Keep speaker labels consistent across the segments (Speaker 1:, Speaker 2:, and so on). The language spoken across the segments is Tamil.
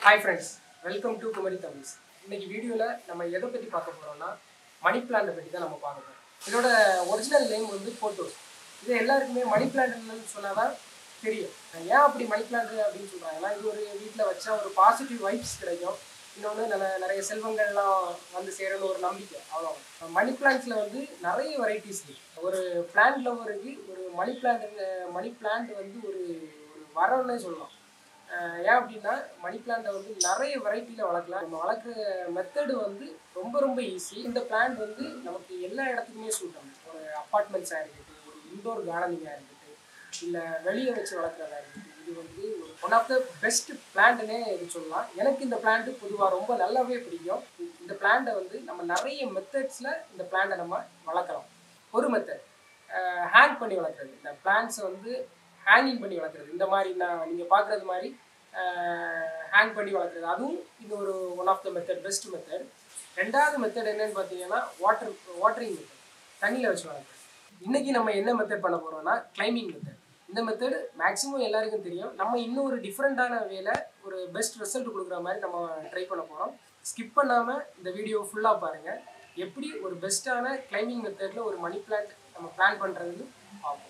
Speaker 1: Hi friends welcome to Kumari Tamils இன்னைக்கு வீடியோவில் நம்ம எதை பற்றி பார்க்க போகிறோம்னா மணி பிளான்ட்டை பற்றி தான் நம்ம பார்க்க போகிறோம் இதோட ஒரிஜினல் நேம் வந்து போட்டோஸ் இது எல்லாருக்குமே மணி பிளான்ட்னு சொன்னால் தான் தெரியும் ஏன் அப்படி மணி பிளான்ட் அப்படின்னு சொல்கிறாங்கன்னா இது ஒரு வீட்டில் வச்சா ஒரு பாசிட்டிவ் வைப்ஸ் கிடைக்கும் இன்னொன்று நல்ல நிறைய செல்வங்கள்லாம் வந்து சேரணும் ஒரு நம்பிக்கை அவ்வளோ மணி பிளான்ட்ஸில் வந்து நிறைய வெரைட்டிஸ் இருக்கு ஒரு பிளான்ட் லவருக்கு ஒரு மணி பிளான்ட் மணி பிளான்ட் வந்து ஒரு ஒரு வரம்னே சொல்லலாம் அஹ் ஏன் அப்படின்னா மணி பிளான்ட்டை வந்து நிறைய வெரைட்டியில் வளர்க்கலாம் நம்ம வளர்க்குற மெத்தடு வந்து ரொம்ப ரொம்ப ஈஸி இந்த பிளான்ட் வந்து நமக்கு எல்லா இடத்துக்குமே சூட் ஆகும் ஒரு அப்பார்ட்மெண்ட்ஸாக இருக்கட்டும் ஒரு இன்டோர் கார்டனிங்காக இருக்கட்டும் இல்லை வெளியே வச்சு வளர்க்குறதா இருக்கட்டும் இது வந்து ஒரு ஒன் ஆஃப் த பெஸ்ட் பிளான்ட்னே இது சொல்லலாம் எனக்கு இந்த பிளான்ட் பொதுவாக ரொம்ப நல்லாவே பிடிக்கும் இந்த பிளான்ட்டை வந்து நம்ம நிறைய மெத்தட்ஸில் இந்த பிளான்ட்டை நம்ம வளர்க்கலாம் ஒரு மெத்தட் ஹேங் பண்ணி வளர்க்குறது இந்த பிளான்ட்ஸை வந்து ஹேங்கிங் பண்ணி வளர்க்குறது இந்த மாதிரி நான் நீங்கள் பார்க்குறது மாதிரி ஹேங் பண்ணி வளர்க்குறது அதுவும் இது ஒரு one of the method best method ரெண்டாவது மெத்தட் என்னன்னு பார்த்தீங்கன்னா வாட்டர் வாட்டரிங் மெத்தட் தண்ணியில் வச்சு வளர்க்குறது இன்றைக்கி நம்ம என்ன மெத்தட் பண்ண போகிறோம்னா கிளைம்பிங் மெத்தட் இந்த மெத்தட் மேக்ஸிமம் எல்லாருக்கும் தெரியும் நம்ம இன்னும் ஒரு டிஃப்ரெண்ட்டான வேல ஒரு பெஸ்ட் ரிசல்ட் கொடுக்குற மாதிரி நம்ம ட்ரை பண்ண போகிறோம் ஸ்கிப் பண்ணாமல் இந்த வீடியோ ஃபுல்லாக பாருங்கள் எப்படி ஒரு பெஸ்ட்டான கிளைம்பிங் மெத்தடில் ஒரு மணி பிளான்ட் நம்ம பிளான் பண்ணுறதுன்னு பார்ப்போம்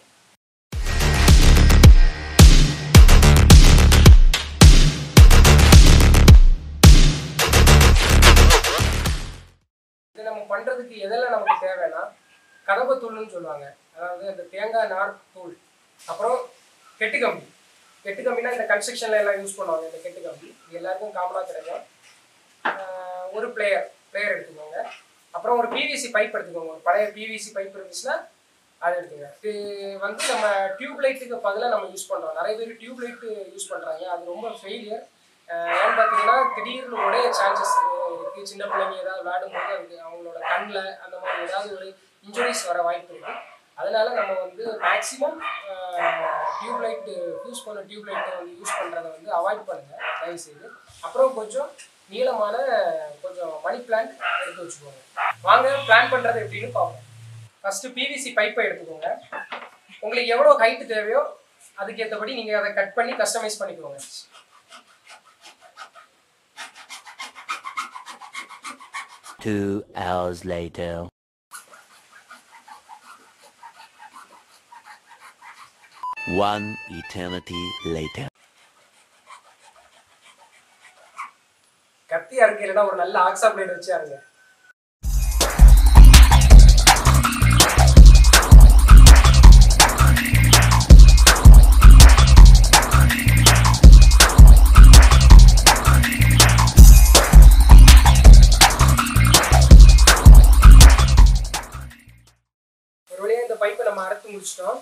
Speaker 1: இது நம்ம பண்ணுறதுக்கு எதெல்லாம் நமக்கு தேவைன்னா கதம்பத்தூள்னு சொல்லுவாங்க அதாவது அந்த தேங்காய் நார் தூள் அப்புறம் கெட்டு கம்பி கெட்டு கம்பினா இந்த கன்ஸ்ட்ரக்ஷன்ல எல்லாம் யூஸ் பண்ணுவாங்க இந்த கெட்டு கம்பி இது எல்லாருக்கும் காமனாக கிடைக்கும் ஆஹ் ஒரு பிளேயர் பிளேயர் எடுத்துக்கோங்க அப்புறம் ஒரு பிவிசி பைப் எடுத்துக்கோங்க ஒரு பழைய பிவிசி பைப் இருந்துச்சுன்னா அதை எடுத்துங்க இது வந்து நம்ம டியூப் லைட்டுக்கு பதிலாக நம்ம யூஸ் பண்ணுறோம் நிறைய பேர் டியூப் லைட்டு யூஸ் பண்ணுறாங்க அது ரொம்ப ஃபெயிலியர் ஏன்னு பார்த்தீங்கன்னா திடீர்னு உடைய சான்சஸ் இருக்குது சின்ன பிள்ளைங்க ஏதாவது விளையாடும்போது அது அவங்களோட கண்ணில் அந்த மாதிரி ஏதாவது ஒரு இன்ஜுரிஸ் வர வாய்ப்பு இருக்குது அதனால நம்ம வந்து மேக்ஸிமம் டியூப் லைட் யூஸ் பண்ண டியூப் லைட்டை வந்து யூஸ் பண்ணுறதை வந்து அவாய்ட் பண்ணுங்கள் தயவுசெய்து அப்புறம் கொஞ்சம் நீளமான கொஞ்சம் மணி பிளான்ட் எடுத்து வச்சுக்கோங்க வாங்க பிளான் பண்ணுறது எப்படின்னு பார்ப்போம் ஃபஸ்ட்டு பிவிசி பைப்பை எடுத்துக்கோங்க உங்களுக்கு எவ்வளோ ஹைட்டு தேவையோ அதுக்கேற்றபடி நீங்கள் அதை கட் பண்ணி கஸ்டமைஸ் பண்ணிக்கோங்க
Speaker 2: Two hours later. One eternity later.
Speaker 1: கத்தி அறுக்கையிலனா ஒரு நல்ல ஆக்ஸா பிளேட் வச்சு அருங்க ஒரு வழியா இந்த பைப்பை நம்ம அறுத்து முடிச்சிட்டோம்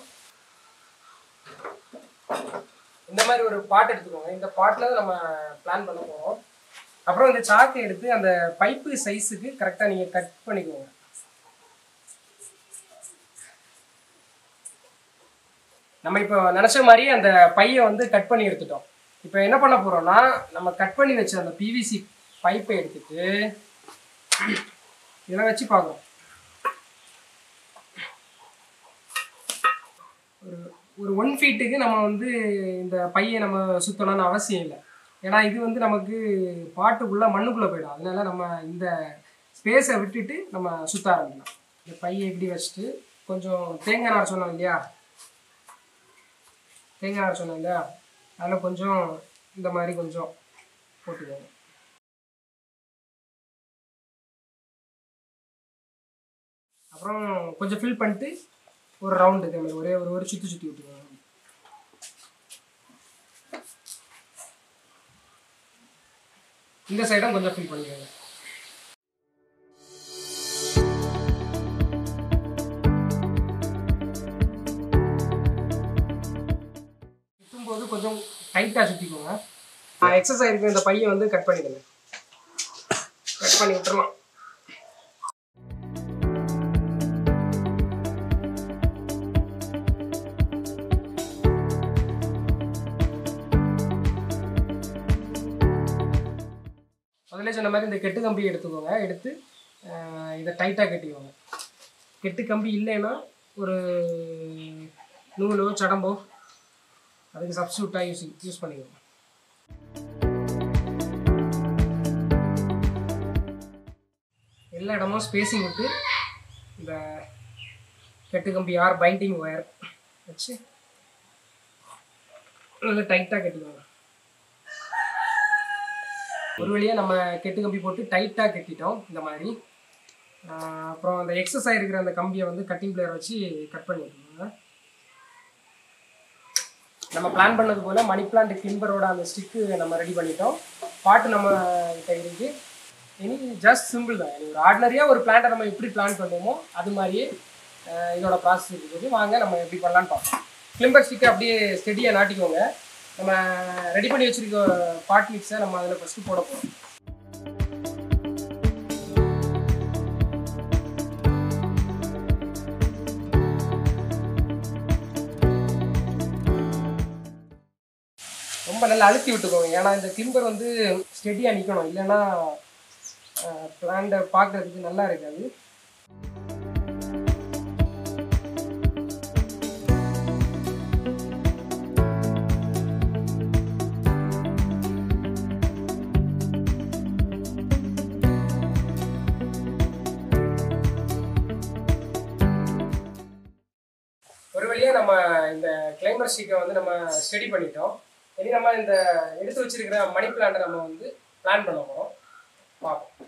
Speaker 1: இந்த மாதிரி ஒரு பாட் எடுத்துக்கோங்க இந்த பாட்டில் நம்ம பிளான் பண்ண போகிறோம் அப்புறம் இந்த சாக்கை எடுத்து அந்த பைப்பு சைஸுக்கு கரெக்டாக நீங்கள் கட் பண்ணிக்கோங்க நம்ம இப்போ நினச்ச மாதிரி அந்த பையை வந்து கட் பண்ணி எடுத்துட்டோம் இப்போ என்ன பண்ண போகிறோம்னா நம்ம கட் பண்ணி வச்ச அந்த பிவிசி பைப்பை எடுத்துட்டு இதில் வச்சு பார்க்குறோம் ஒரு ஒரு ஒன் ஃபீட்டுக்கு நம்ம வந்து இந்த பையை நம்ம சுற்றணும்னு அவசியம் இல்லை ஏன்னா இது வந்து நமக்கு பாட்டுக்குள்ளே மண்ணுக்குள்ளே போயிடும் அதனால நம்ம இந்த ஸ்பேஸை விட்டுட்டு நம்ம சுற்ற ஆரம்பிக்கலாம் இந்த பையை இப்படி வச்சுட்டு கொஞ்சம் தேங்காய் நார் சொன்னோம் இல்லையா தேங்காய் நார் சொன்னோம் இல்லையா அதில் கொஞ்சம் இந்த மாதிரி கொஞ்சம் போட்டுக்கோங்க அப்புறம் கொஞ்சம் ஃபில் பண்ணிட்டு ஒரு ரவுண்டு இதே மாதிரி ஒரே ஒரு ஒரு சுற்றி சுற்றி விட்டுக்கோங்க இந்த சைடும் கொஞ்சம் ஃபில் பண்ணிக்கோங்க சுற்றும்போது கொஞ்சம் டைட்டாக சுற்றிக்கோங்க எக்ஸசைஸ் ஆகிருக்கு இந்த பையை வந்து கட் பண்ணிடுங்க கட் பண்ணி விட்டுறலாம் முதல்ல சொன்ன மாதிரி இந்த கெட்டு கம்பி எடுத்துக்கோங்க எடுத்து அஹ், இதை டைட்டாக கட்டிக்கோங்க கெட்டு கம்பி இல்லைன்னா ஒரு நூலோ சடம்போ அதுக்கு சப்ஸ்டியூட்டாக யூஸ் யூஸ் பண்ணிக்கோங்க எல்லா இடமும் ஸ்பேசிங் விட்டு இந்த கெட்டு கம்பி ஆர் பைண்டிங் ஒயர் வச்சு நல்லா டைட்டாக கட்டிக்கோங்க ஒரு வழியாக நம்ம கெட்டு கம்பி போட்டு டைட்டாக கட்டிட்டோம் இந்த மாதிரி ஆஹ் அப்புறம் அந்த எக்ஸஸ் ஆகிருக்கிற அந்த கம்பியை வந்து கட்டிங் பிளேயர் வச்சு கட் பண்ணி விட்டுருங்க நம்ம பிளான் பண்ணது போல் மணி பிளான்ட் கிளிம்பரோட அந்த ஸ்டிக்கு நம்ம ரெடி பண்ணிட்டோம் பாட்டு நம்ம கிட்ட இருக்கு இனி ஜஸ்ட் சிம்பிள் தான் இனி ஒரு ஆர்டினரியாக ஒரு பிளான்ட்டை நம்ம எப்படி பிளான் பண்ணுவோமோ அது மாதிரியே ஆஹ் இதோட ப்ராசஸ் இருக்குது வாங்க நம்ம எப்படி பண்ணலான்னு பார்ப்போம் கிளிம்பர் ஸ்டிக்கை அப்படியே ஸ்டெடியாக நாட்டிக்கோங்க நம்ம ரெடி பண்ணி வச்சிருக்க பாட் மிக்ஸை நம்ம அதில் ஃபஸ்ட்டு போட போகிறோம் ரொம்ப நல்லா அழுத்தி விட்டுக்கோங்க ஏன்னா இந்த கிளிம்பர் வந்து ஸ்டெடியாக நிற்கணும் இல்லைன்னா பிளான்ட்டை பார்க்குறதுக்கு நல்லா இருக்காது ஒரு வழியாக நம்ம இந்த கிளைமர் ஸ்டிக்கை வந்து நம்ம ஸ்டடி பண்ணிட்டோம் இனி நம்ம இந்த எடுத்து வச்சிருக்கிற மணி பிளான்ட்டை நம்ம வந்து பிளான் பண்ண போகிறோம் பார்ப்போம்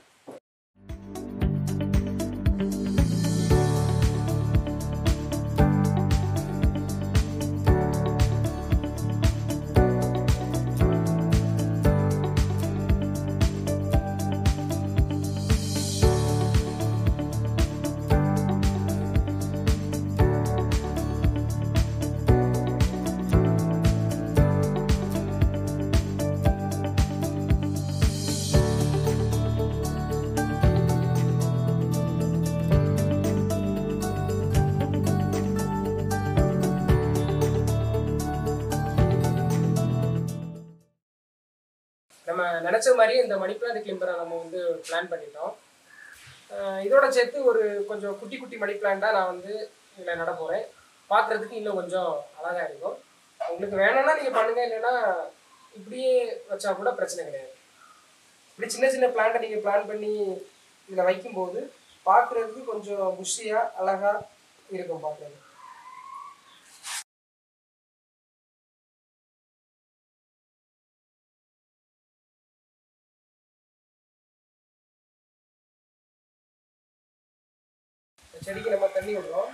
Speaker 1: நம்ம நினச்ச மாதிரி இந்த மணி பிளான்ட் கிளிம்பரை நம்ம வந்து பிளான் பண்ணிட்டோம் அஹ் இதோட சேர்த்து ஒரு கொஞ்சம் குட்டி குட்டி மணி பிளான்ட்டாக நான் வந்து இதில் நட போகிறேன் பார்க்குறதுக்கு இன்னும் கொஞ்சம் அழகாக இருக்கும் உங்களுக்கு வேணும்னா நீங்கள் பண்ணுங்கள் இல்லைன்னா இப்படியே வச்சா கூட பிரச்சனை கிடையாது இப்படி சின்ன சின்ன பிளான்ட்டை நீங்கள் பிளான் பண்ணி இதில் வைக்கும்போது பார்க்குறதுக்கு கொஞ்சம் புஷியாக அழகாக இருக்கும் பார்க்குறது இந்த செடிக்கு நம்ம தண்ணி விடுறோம்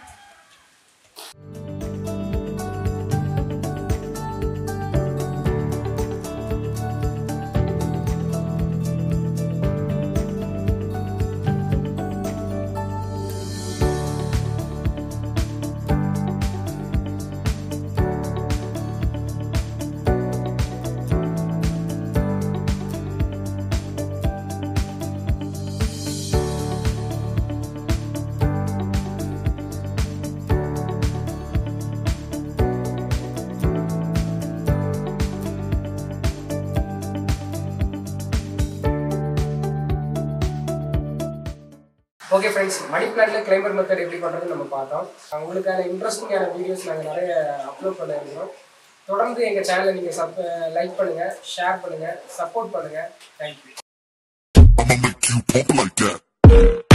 Speaker 1: ஓகே ஃப்ரெண்ட்ஸ் மணி பிளான்ல கிளைம்பர் மெத்தட் எப்படி பண்ணுறதுன்னு நம்ம பார்த்தோம் உங்களுக்கான இன்ட்ரெஸ்டிங்கான வீடியோஸ் நாங்கள் நிறைய அப்லோட் பண்ண இருக்கிறோம் தொடர்ந்து எங்கள் சேனலை நீங்கள் சப் லைக் பண்ணுங்கள் ஷேர் பண்ணுங்கள் சப்போர்ட் பண்ணுங்கள் thank you
Speaker 3: I'ma make you pump like that.